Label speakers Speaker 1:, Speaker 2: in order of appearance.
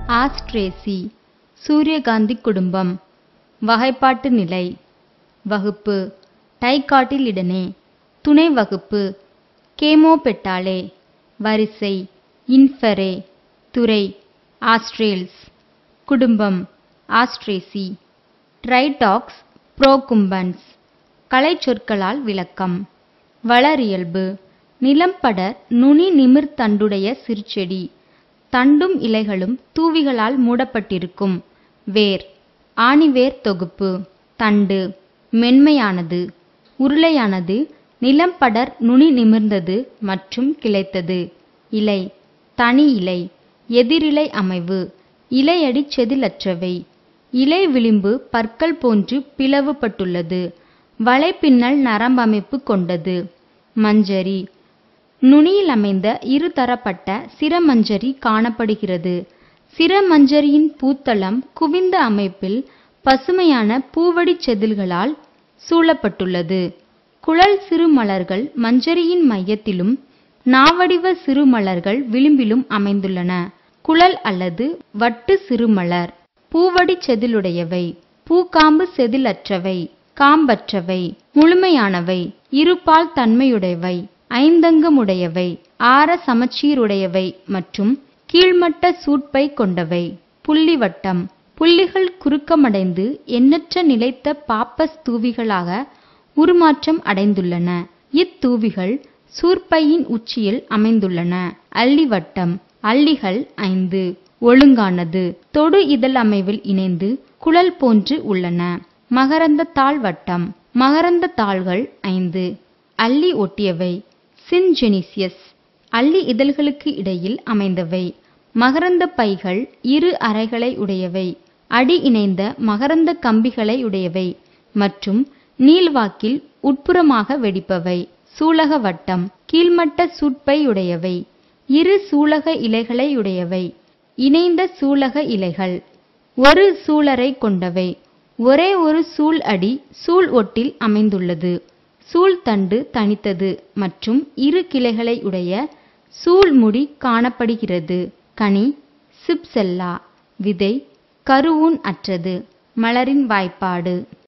Speaker 1: Asteraceae சூரியகாந்தி குடும்பம் வகைப்பாட்டு நிலை வகுப்பு டைகாட்டிலிடனே துணை வகுப்பு கேமோபெட்டாலே வரிசை இன்ஃபெரே துறை ஆஸ்ட்ரேல்ஸ் குடும்பம் ஆஸ்ட்ரேசி ட்ரைடாக்ஸ் புரோகும்பன்ஸ் கலைச்சொற்களால் விளக்கம் வளரியல்பு நிலம்படர் நுனி நிமிர்தண்டுடைய சிறுசெடி தண்டும் இலைகளும் தூவிகளால் மூடப்பட்டிருக்கும் வேர் ஆணிவேர் தொகுப்பு தண்டு மென்மையானது உருளையானது நிலம்படர் நுனி நிமிர்ந்தது மற்றும் கிளைத்தது இலை தனி இலை எதிரிலை அமைவு இலையடி செதிலற்றவை இலை விளிம்பு பற்கள் போன்று பிளவுபட்டுள்ளது வலைப்பின்னல் நரம்பமைப்பு கொண்டது மஞ்சரி நுனியில் அமைந்த இருதரப்பட்ட சிரமஞ்சரி காணப்படுகிறது சிரமஞ்சரியின் பூத்தளம் குவிந்த அமைப்பில் பசுமையான பூவடிச் செதில்களால் சூழப்பட்டுள்ளது குழல் சிறுமலர்கள் மஞ்சரியின் மையத்திலும் நாவடிவ சிறுமலர்கள் விளிம்பிலும் அமைந்துள்ளன குழல் அல்லது வட்டு சிறுமலர் பூவடிச் செதிலுடையவை பூக்காம்பு செதிலற்றவை காம்பற்றவை முழுமையானவை இருபால் தன்மையுடையவை ஐந்தங்கமுடையவை ஆர சமச்சீருடையவை மற்றும் கீழ்மட்ட சூட்பை கொண்டவை புள்ளிவட்டம் புள்ளிகள் குறுக்கமடைந்து எண்ணற்ற நிலைத்த பாப்பஸ் தூவிகளாக உருமாற்றம் அடைந்துள்ளன இத்தூவிகள் சூர்ப்பையின் உச்சியில் அமைந்துள்ளன அல்லிவட்டம் அல்லிகள் ஐந்து ஒழுங்கானது தொடு இதழ் அமைவில் இணைந்து குழல் போன்று உள்ளன மகரந்த தாள் வட்டம் மகரந்த தாள்கள் ஐந்து அல்லி ஒட்டியவை சின்ஜெனிசியஸ் அல்லி இதழ்களுக்கு இடையில் அமைந்தவை மகரந்த பைகள் இரு அறைகளை உடையவை அடி இணைந்த மகரந்த கம்பிகளை உடையவை மற்றும் நீள்வாக்கில் உட்புறமாக வெடிப்பவை சூலக வட்டம் கீழ்மட்ட சூட்பை உடையவை இரு சூலக இலைகளை உடையவை இணைந்த சூலக இலைகள் ஒரு சூலரை கொண்டவை ஒரே ஒரு சூல் அடி சூல் ஒட்டில் அமைந்துள்ளது சூல் தண்டு தனித்தது மற்றும் இரு கிளைகளை உடைய சூல் முடி காணப்படுகிறது கனி சிப்செல்லா விதை கருவூன் அற்றது மலரின் வாய்ப்பாடு